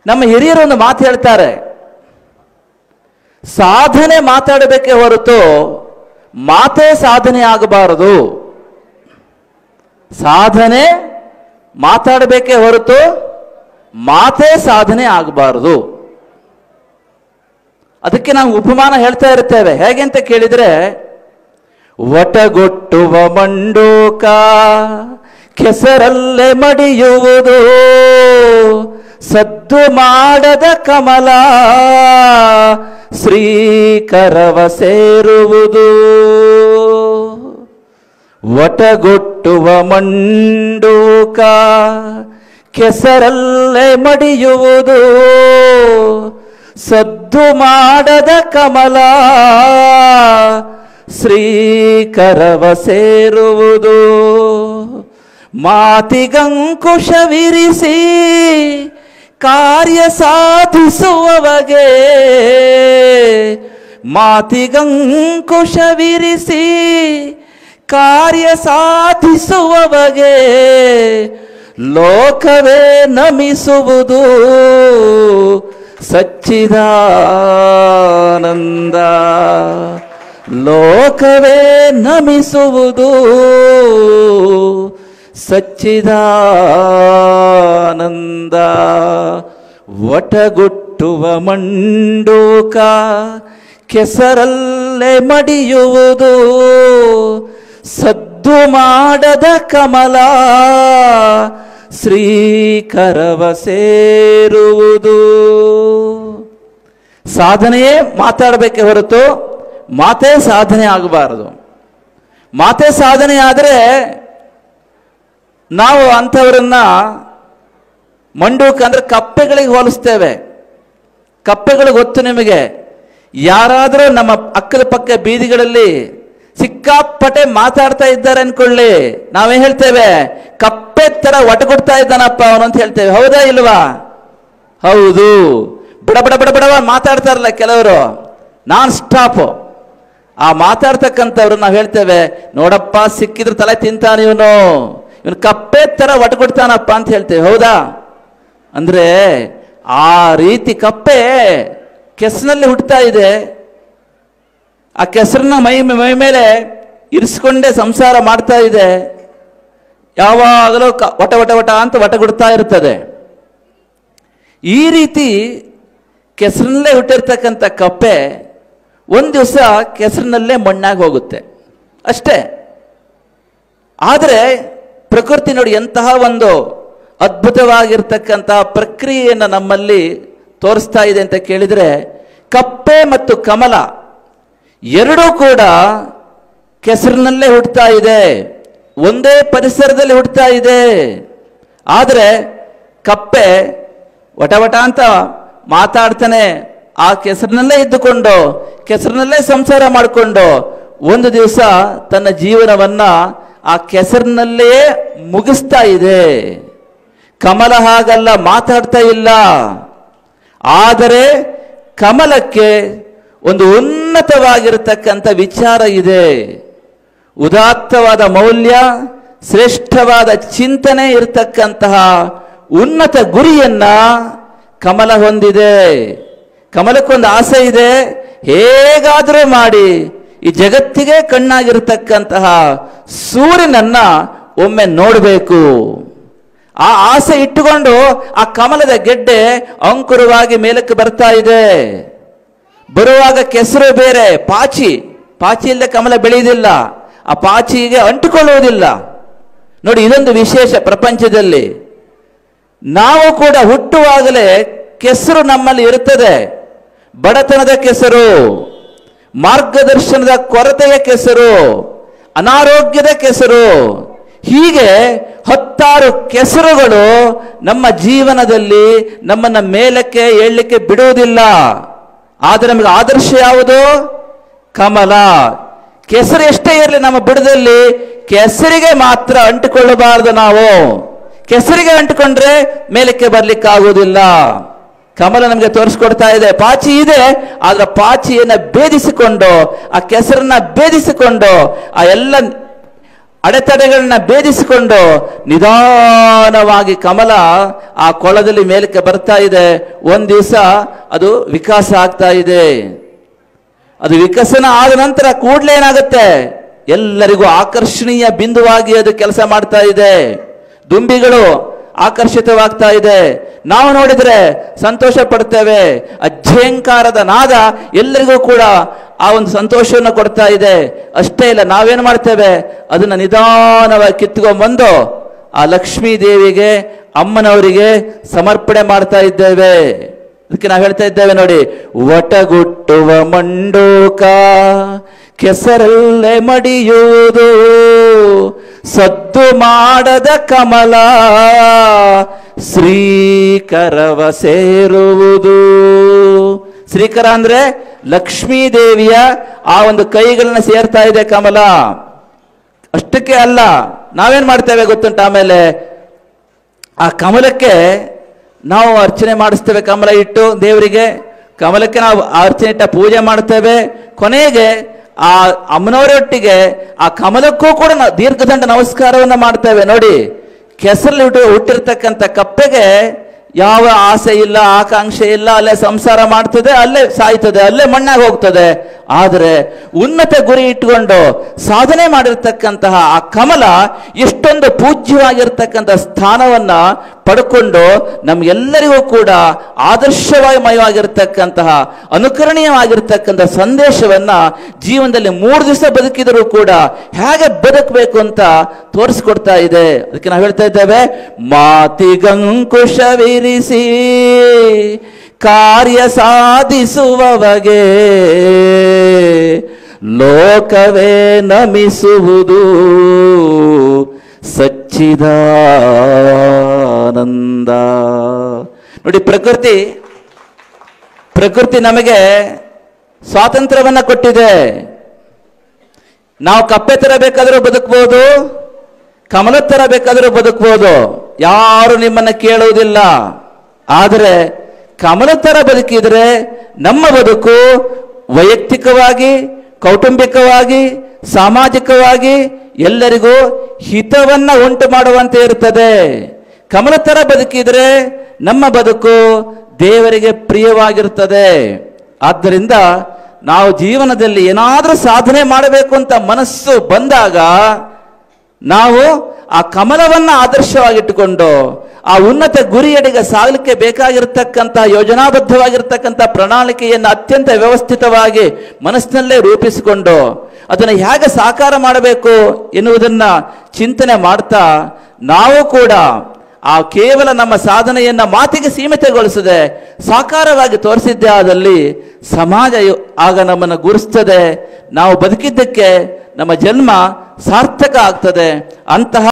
ನಮ್ಮ ಹಿರಿಯರು ಒಂದು ಮಾತು ಹೇಳ್ತಾರೆ ಸಾಧನೆ ಮಾತಾಡಬೇಕೇ ಹೊರತು ಮಾತೇ ಸಾಧನೆ ಆಗಬಾರದು ಸಾಧನೆ ಮಾತಾಡಬೇಕೇ ಹೊರತು ಮಾತೇ ಸಾಧನೆ ಆಗಬಾರದು ಅದಕ್ಕೆ ನಾವು ಉಪಮಾನ ಹೇಳ್ತಾ ಇರ್ತೇವೆ ಹೇಗೆ ಅಂತ ಕೇಳಿದ್ರೆ ಒಟಗೊಟ್ಟುವ ಮಂಡೂಕ ಕೆಸರಲ್ಲೇ ಮಡಿಯುವುದು ಸದ್ದು ಮಾಡದ ಕಮಲ ಶ್ರೀಕರವ ಸೇರುವುದು ಒಟಗೊಟ್ಟುವ ಮಂಡೂಕ ಕೆಸರಲ್ಲೇ ಮಡಿಯುವುದು ಸದ್ದು ಮಾಡದ ಕಮಲ ಶ್ರೀಕರವ ಸೇರುವುದು ಮಾತಿಗಂಕುಶವಿರಿಸಿ ಕಾರ್ಯ ಸಾಧಿಸುವವಗೆ ಮಾತಿಗಂಕುಶವಿರಿಸಿ ಕಾರ್ಯ ಸಾಧಿಸುವವಗೆ ಲೋಕವೇ ನಮಿಸುವುದು ಸಚ್ಚಿದಾನಂದ ಲೋಕವೇ ನಮಿಸುವುದು ಸಚ್ಚಿದಾನಂದ ಒಟಗುಟ್ಟುವ ಮಂಡೂಕ ಕೆಸರಲ್ಲೇ ಮಡಿಯುವುದು ಸದ್ದು ಮಾಡದ ಕಮಲ ಶ್ರೀಕರವ ಸೇರುವುದು ಸಾಧನೆಯೇ ಮಾತಾಡಬೇಕೆ ಹೊರತು ಮಾತೇ ಸಾಧನೆ ಆಗಬಾರದು ಮಾತೇ ಸಾಧನೆ ಆದರೆ ನಾವು ಅಂಥವರನ್ನ ಮಂಡೂಕ ಅಂದ್ರೆ ಕಪ್ಪೆಗಳಿಗೆ ಹೋಲಿಸ್ತೇವೆ ಕಪ್ಪೆಗಳು ಗೊತ್ತು ನಿಮಗೆ ಯಾರಾದರೂ ನಮ್ಮ ಅಕ್ಕದ ಪಕ್ಕ ಬೀದಿಗಳಲ್ಲಿ ಸಿಕ್ಕಾಪಟ್ಟೆ ಮಾತಾಡ್ತಾ ಇದ್ದಾರೆ ಅನ್ಕೊಳ್ಳಿ ನಾವೇ ಹೇಳ್ತೇವೆ ಕಪ್ಪೆ ತರ ಒಟಗೊಡ್ತಾ ಇದ್ದಾನಪ್ಪ ಅವನು ಅಂತ ಹೇಳ್ತೇವೆ ಹೌದಾ ಇಲ್ವಾ ಹೌದು ಬಡ ಬಡ ಬಡ ಬಡವ ಮಾತಾಡ್ತಾರಲ್ಲ ಕೆಲವರು ನಾನ್ ಸ್ಟಾಪ್ ಆ ಮಾತಾಡ್ತಕ್ಕಂಥವ್ರು ನಾವು ಹೇಳ್ತೇವೆ ನೋಡಪ್ಪ ಸಿಕ್ಕಿದ್ರೆ ತಲೆ ತಿಂತಾನ ಇವನು ಇವನು ಕಪ್ಪೆ ತರ ಒಟಗೊಡ್ತಾನಪ್ಪ ಅಂತ ಹೇಳ್ತೇವೆ ಹೌದಾ ಅಂದ್ರೆ ಆ ರೀತಿ ಕಪ್ಪೆ ಕೆಸನಲ್ಲಿ ಹುಟ್ಟುತ್ತಾ ಇದೆ ಆ ಕೆಸರನ್ನ ಮೈ ಮೈ ಮೇಲೆ ಇರಿಸ್ಕೊಂಡೇ ಸಂಸಾರ ಮಾಡ್ತಾ ಇದೆ ಯಾವಾಗಲೂ ಕ- ವಟ ವಟ ವಟ ಅಂತ ವಟಗುಡ್ತಾ ಇರ್ತದೆ ಈ ರೀತಿ ಕೆಸರಿನಲ್ಲೇ ಹುಟ್ಟಿರ್ತಕ್ಕಂಥ ಕಪ್ಪೆ ಒಂದು ದಿವಸ ಕೆಸರಿನಲ್ಲೇ ಮಣ್ಣಾಗಿ ಹೋಗುತ್ತೆ ಅಷ್ಟೇ ಆದರೆ ಪ್ರಕೃತಿ ನೋಡಿ ಎಂತಹ ಒಂದು ಅದ್ಭುತವಾಗಿರ್ತಕ್ಕಂತಹ ಪ್ರಕ್ರಿಯೆಯನ್ನು ನಮ್ಮಲ್ಲಿ ತೋರಿಸ್ತಾ ಇದೆ ಅಂತ ಕೇಳಿದರೆ ಕಪ್ಪೆ ಮತ್ತು ಕಮಲ ಎರಡೂ ಕೂಡ ಕೆಸರಿನಲ್ಲೇ ಹುಟ್ಟುತ್ತಾ ಇದೆ ಒಂದೇ ಪರಿಸರದಲ್ಲಿ ಹುಟ್ಟುತ್ತಾ ಇದೆ ಆದರೆ ಕಪ್ಪೆ ವಟವಟ ಅಂತ ಮಾತಾಡ್ತಾನೆ ಆ ಕೆಸರಿನಲ್ಲೇ ಇದ್ದುಕೊಂಡು ಕೆಸರಿನಲ್ಲೇ ಸಂಸಾರ ಮಾಡಿಕೊಂಡು ಒಂದು ದಿವಸ ತನ್ನ ಜೀವನವನ್ನ ಆ ಕೆಸರಿನಲ್ಲೇ ಮುಗಿಸ್ತಾ ಇದೆ ಕಮಲ ಹಾಗಲ್ಲ ಮಾತಾಡ್ತಾ ಇಲ್ಲ ಆದರೆ ಕಮಲಕ್ಕೆ ಒಂದು ಉನ್ನತವಾಗಿರತಕ್ಕಂಥ ವಿಚಾರ ಇದೆ ಉದಾತ್ತವಾದ ಮೌಲ್ಯ ಶ್ರೇಷ್ಠವಾದ ಚಿಂತನೆ ಇರತಕ್ಕಂತಹ ಉನ್ನತ ಗುರಿಯನ್ನ ಕಮಲ ಹೊಂದಿದೆ ಕಮಲಕ್ಕೊಂದು ಆಸೆ ಇದೆ ಹೇಗಾದರೂ ಮಾಡಿ ಈ ಜಗತ್ತಿಗೆ ಕಣ್ಣಾಗಿರತಕ್ಕಂತಹ ಸೂರ್ಯನನ್ನ ಒಮ್ಮೆ ನೋಡಬೇಕು ಆ ಆಸೆ ಇಟ್ಟುಕೊಂಡು ಆ ಕಮಲದ ಗೆಡ್ಡೆ ಅಂಕುರವಾಗಿ ಮೇಲಕ್ಕೆ ಬರ್ತಾ ಇದೆ ಬರುವಾಗ ಕೆಸರು ಬೇರೆ ಪಾಚಿ ಪಾಚಿ ಇಲ್ಲದೆ ಕಮಲ ಬೆಳೆಯುವುದಿಲ್ಲ ಆ ಪಾಚಿಗೆ ಅಂಟಿಕೊಳ್ಳುವುದಿಲ್ಲ ನೋಡಿ ಇದೊಂದು ವಿಶೇಷ ಪ್ರಪಂಚದಲ್ಲಿ ನಾವು ಕೂಡ ಹುಟ್ಟುವಾಗಲೇ ಕೆಸರು ನಮ್ಮಲ್ಲಿ ಇರುತ್ತದೆ ಬಡತನದ ಕೆಸರು ಮಾರ್ಗದರ್ಶನದ ಕೊರತೆಯ ಕೆಸರು ಅನಾರೋಗ್ಯದ ಕೆಸರು ಹೀಗೆ ಹತ್ತಾರು ಕೆಸರುಗಳು ನಮ್ಮ ಜೀವನದಲ್ಲಿ ನಮ್ಮನ್ನ ಮೇಲಕ್ಕೆ ಏಳಲಿಕ್ಕೆ ಬಿಡುವುದಿಲ್ಲ ಆದರೆ ನಮಗೆ ಆದರ್ಶ ಯಾವುದು ಕಮಲ ಕೆಸರು ಎಷ್ಟೇ ಇರಲಿ ನಮ್ಮ ಬುಡದಲ್ಲಿ ಕೆಸರಿಗೆ ಮಾತ್ರ ಅಂಟಿಕೊಳ್ಳಬಾರದು ನಾವು ಕೆಸರಿಗೆ ಅಂಟಿಕೊಂಡ್ರೆ ಮೇಲಕ್ಕೆ ಬರ್ಲಿಕ್ಕೆ ಆಗುವುದಿಲ್ಲ ಕಮಲ ನಮಗೆ ತೋರಿಸ್ಕೊಡ್ತಾ ಇದೆ ಪಾಚಿ ಇದೆ ಆದ್ರೆ ಪಾಚಿಯನ್ನ ಭೇದಿಸಿಕೊಂಡು ಆ ಕೆಸರನ್ನ ಭೇದಿಸಿಕೊಂಡು ಆ ಎಲ್ಲ ಅಡೆತಡೆಗಳನ್ನ ಭೇದಿಸಿಕೊಂಡು ನಿಧಾನವಾಗಿ ಕಮಲ ಆ ಕೊಳದಲ್ಲಿ ಮೇಲಕ್ಕೆ ಬರ್ತಾ ಇದೆ ಒಂದ್ ದಿವಸ ಅದು ವಿಕಾಸ ಆಗ್ತಾ ಇದೆ ಅದು ವಿಕಸನ ಆದ ನಂತರ ಕೂಡಲೇ ಏನಾಗುತ್ತೆ ಎಲ್ಲರಿಗೂ ಆಕರ್ಷಣೀಯ ಬಿಂದುವಾಗಿ ಅದು ಕೆಲಸ ಮಾಡ್ತಾ ಇದೆ ದುಂಬಿಗಳು ಆಕರ್ಷಿತವಾಗ್ತಾ ಇದೆ ನಾವು ನೋಡಿದ್ರೆ ಸಂತೋಷ ಪಡ್ತೇವೆ ಅಜ್ಜಂಕಾರದ ನಾದ ಎಲ್ಲರಿಗೂ ಕೂಡ ಆ ಒಂದು ಸಂತೋಷವನ್ನು ಕೊಡ್ತಾ ಇದೆ ಅಷ್ಟೇ ಇಲ್ಲ ನಾವೇನು ಮಾಡ್ತೇವೆ ಅದನ್ನ ನಿಧಾನವಾಗಿ ಕಿತ್ಕೊಂಡ್ಬಂದು ಆ ಲಕ್ಷ್ಮೀ ದೇವಿಗೆ ಅಮ್ಮನವರಿಗೆ ಸಮರ್ಪಣೆ ಮಾಡ್ತಾ ಇದ್ದೇವೆ ಅದಕ್ಕೆ ನಾವು ಹೇಳ್ತಾ ಇದ್ದೇವೆ ನೋಡಿ ಒಟಗುಟ್ಟುವ ಮಂಡೂಕ ಕೆಸರಲ್ಲೇ ಮಡಿಯುವುದು ಸದ್ದು ಮಾಡದ ಕಮಲ ಶ್ರೀಕರವ ಸೇರುವುದು ಶ್ರೀಕರ ಅಂದ್ರೆ ಲಕ್ಷ್ಮೀ ದೇವಿಯ ಆ ಒಂದು ಕೈಗಳನ್ನ ಸೇರ್ತಾ ಇದೆ ಕಮಲ ಅಷ್ಟಕ್ಕೆ ಅಲ್ಲ ನಾವೇನ್ ಮಾಡ್ತೇವೆ ಗೊತ್ತುಂಟ ಆಮೇಲೆ ಆ ಕಮಲಕ್ಕೆ ನಾವು ಅರ್ಚನೆ ಮಾಡಿಸ್ತೇವೆ ಕಮಲ ಇಟ್ಟು ದೇವರಿಗೆ ಕಮಲಕ್ಕೆ ನಾವು ಆ ಅರ್ಚನೆ ಇಟ್ಟ ಪೂಜೆ ಮಾಡ್ತೇವೆ ಕೊನೆಗೆ ಆ ಅಮ್ಮನವರೊಟ್ಟಿಗೆ ಆ ಕಮಲಕ್ಕೂ ಕೂಡ ನಾವು ದೀರ್ಘದಂಡ ನಮಸ್ಕಾರವನ್ನ ಮಾಡ್ತೇವೆ ನೋಡಿ ಕೆಸರಲ್ಲಿ ಹುಟ್ಟು ಹುಟ್ಟಿರ್ತಕ್ಕಂಥ ಕಪ್ಪೆಗೆ ಯಾವ ಆಸೆ ಇಲ್ಲ ಆಕಾಂಕ್ಷೆ ಇಲ್ಲ ಅಲ್ಲೇ ಸಂಸಾರ ಮಾಡ್ತದೆ ಅಲ್ಲೇ ಸಾಯ್ತದೆ ಅಲ್ಲೇ ಮಣ್ಣಾಗಿ ಹೋಗ್ತದೆ ಆದರೆ ಉನ್ನತ ಗುರಿ ಇಟ್ಟುಕೊಂಡು ಸಾಧನೆ ಮಾಡಿರ್ತಕ್ಕಂತಹ ಆ ಕಮಲ ಎಷ್ಟೊಂದು ಪೂಜ್ಯವಾಗಿರ್ತಕ್ಕಂಥ ಸ್ಥಾನವನ್ನ ಪಡ್ಕೊಂಡು ನಮ್ಗೆಲ್ಲರಿಗೂ ಕೂಡ ಆದರ್ಶಮಯವಾಗಿರ್ತಕ್ಕಂತಹ ಅನುಕರಣೀಯವಾಗಿರ್ತಕ್ಕಂಥ ಸಂದೇಶವನ್ನ ಜೀವನದಲ್ಲಿ ಮೂರು ದಿವಸ ಬದುಕಿದರೂ ಕೂಡ ಹೇಗೆ ಬದುಕಬೇಕು ಅಂತ ತೋರಿಸ್ಕೊಡ್ತಾ ಇದೆ ಅದಕ್ಕೆ ನಾವು ಹೇಳ್ತಾ ಇದ್ದೇವೆ ಮಾತಿಗಂಕುಶವಿರಿಸಿ ಕಾರ್ಯ ಸಾಧಿಸುವವಗೆ ಲೋಕವೇ ನಮಿಸುವುದು ಸಚ್ಚಿದಾನಂದ ನೋಡಿ ಪ್ರಕೃತಿ ಪ್ರಕೃತಿ ನಮಗೆ ಸ್ವಾತಂತ್ರ್ಯವನ್ನ ಕೊಟ್ಟಿದೆ ನಾವು ಕಪ್ಪೆ ತರ ಬೇಕಾದರೂ ಬದುಕಬಹುದು ಕಮಲ ತರ ಬೇಕಾದರೂ ಬದುಕಬಹುದು ಯಾರು ನಿಮ್ಮನ್ನ ಕೇಳುವುದಿಲ್ಲ ಆದರೆ ಕಮಲ ತರ ಬದುಕಿದ್ರೆ ನಮ್ಮ ಬದುಕು ವೈಯಕ್ತಿಕವಾಗಿ ಕೌಟುಂಬಿಕವಾಗಿ ಸಾಮಾಜಿಕವಾಗಿ ಎಲ್ಲರಿಗೂ ಹಿತವನ್ನ ಉಂಟು ಮಾಡುವಂತೆ ಇರುತ್ತದೆ ಕಮಲ ತರ ಬದುಕಿದ್ರೆ ನಮ್ಮ ಬದುಕು ದೇವರಿಗೆ ಪ್ರಿಯವಾಗಿರುತ್ತದೆ ಆದ್ದರಿಂದ ನಾವು ಜೀವನದಲ್ಲಿ ಏನಾದರೂ ಸಾಧನೆ ಮಾಡಬೇಕು ಅಂತ ಮನಸ್ಸು ಬಂದಾಗ ನಾವು ಆ ಕಮಲವನ್ನ ಆದರ್ಶವಾಗಿಟ್ಟುಕೊಂಡು ಆ ಉನ್ನತ ಗುರಿಯಡೆಗೆ ಸಾಗಲಿಕ್ಕೆ ಬೇಕಾಗಿರ್ತಕ್ಕಂಥ ಯೋಜನಾಬದ್ಧವಾಗಿರ್ತಕ್ಕಂಥ ಪ್ರಣಾಳಿಕೆಯನ್ನು ಅತ್ಯಂತ ವ್ಯವಸ್ಥಿತವಾಗಿ ಮನಸ್ಸಿನಲ್ಲೇ ರೂಪಿಸಿಕೊಂಡು ಅದನ್ನು ಹೇಗೆ ಸಾಕಾರ ಮಾಡಬೇಕು ಎನ್ನುವುದನ್ನ ಚಿಂತನೆ ಮಾಡ್ತಾ ನಾವು ಕೂಡ ಆ ಕೇವಲ ನಮ್ಮ ಸಾಧನೆಯನ್ನ ಮಾತಿಗೆ ಸೀಮಿತಗೊಳಿಸದೆ ಸಾಕಾರವಾಗಿ ತೋರಿಸಿದ್ದೇ ಆದಲ್ಲಿ ಸಮಾಜ ಯು- ಆಗ ನಮ್ಮನ್ನು ಗುರುಸ್ತದೆ ನಾವು ಬದುಕಿದ್ದಕ್ಕೆ ನಮ್ಮ ಜನ್ಮ ಸಾರ್ಥಕ ಆಗ್ತದೆ ಅಂತಹ